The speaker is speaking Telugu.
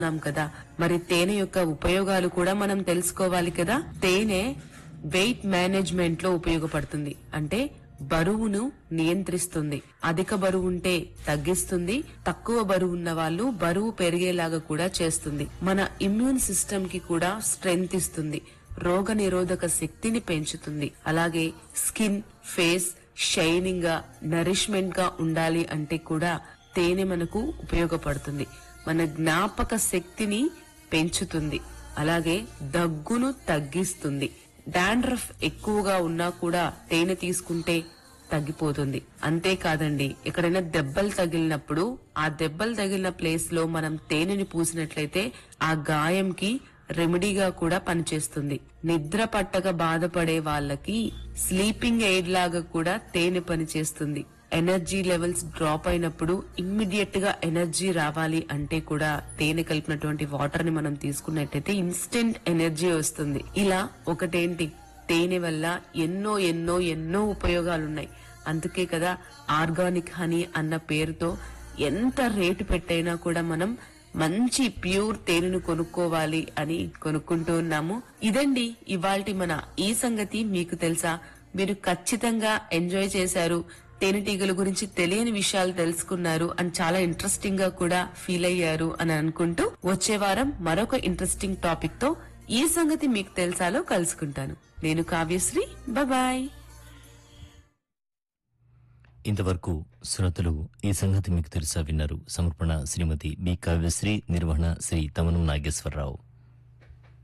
ఉన్నాం కదా మరి తేనె యొక్క ఉపయోగాలు కూడా మనం తెలుసుకోవాలి కదా తేనె వెయిట్ మేనేజ్మెంట్ లో ఉపయోగపడుతుంది అంటే బరువును నియంత్రిస్తుంది అధిక బరువు ఉంటే తగ్గిస్తుంది తక్కువ బరువు ఉన్న వాళ్ళు బరువు పెరిగేలాగా కూడా చేస్తుంది మన ఇమ్యూన్ సిస్టమ్ కి కూడా స్ట్రెంగ్త్ ఇస్తుంది రోగ నిరోధక శక్తిని పెంచుతుంది అలాగే స్కిన్ ఫేస్ షైనింగ్ గా నరిష్మెంట్ గా ఉండాలి అంటే కూడా తేనె మనకు ఉపయోగపడుతుంది మన జ్ఞాపక శక్తిని పెంచుతుంది అలాగే దగ్గును తగ్గిస్తుంది డాండ్రఫ్ ఎక్కువగా ఉన్నా కూడా తేనె తీసుకుంటే తగ్గిపోతుంది అంతేకాదండి ఎక్కడైనా దెబ్బలు తగిలినప్పుడు ఆ దెబ్బలు తగిలిన ప్లేస్ లో మనం తేనెని పూసినట్లయితే ఆ గాయంకి రెమెడీగా కూడా పనిచేస్తుంది నిద్ర పట్టక బాధపడే వాళ్ళకి స్లీపింగ్ ఎయిడ్ లాగా కూడా తేనె పనిచేస్తుంది ఎనర్జీ లెవెల్స్ డ్రాప్ అయినప్పుడు ఇమ్మీడియట్ గా ఎనర్జీ రావాలి అంటే కూడా తేనె కలిపినటువంటి వాటర్ ని మనం తీసుకున్నట్టయితే ఇన్స్టెంట్ ఎనర్జీ వస్తుంది ఇలా ఒకటేంటి తేనె వల్ల ఎన్నో ఎన్నో ఎన్నో ఉపయోగాలున్నాయి అందుకే కదా ఆర్గానిక్ హనీ అన్న పేరుతో ఎంత రేటు పెట్టైనా కూడా మనం మంచి ప్యూర్ తేనెను కొనుక్కోవాలి అని కొనుక్కుంటూ ఉన్నాము ఇదండి ఇవాల్టి మన ఈ సంగతి మీకు తెలుసా మీరు ఖచ్చితంగా ఎంజాయ్ చేశారు తేనెటీగల గురించి తెలియని విషయాలు తెలుసుకున్నారు అని చాలా ఇంట్రెస్టింగ్ గా కూడా ఫీల్ అయ్యారు అని అనుకుంటూ వచ్చే వారం మరొక ఇంట్రెస్టింగ్ టాపిక్ తో ఈ సంగతి మీకు తెలుసాలో కలుసుకుంటాను నేను కావ్యశ్రీ బాయ్ ఇంతవరకు శ్రోతలు ఈ సంగతి మీకు తెలుసా విన్నారు సమర్పణ శ్రీమతి బి కావ్యశ్రీ నిర్వహణ శ్రీ తమనం నాగేశ్వరరావు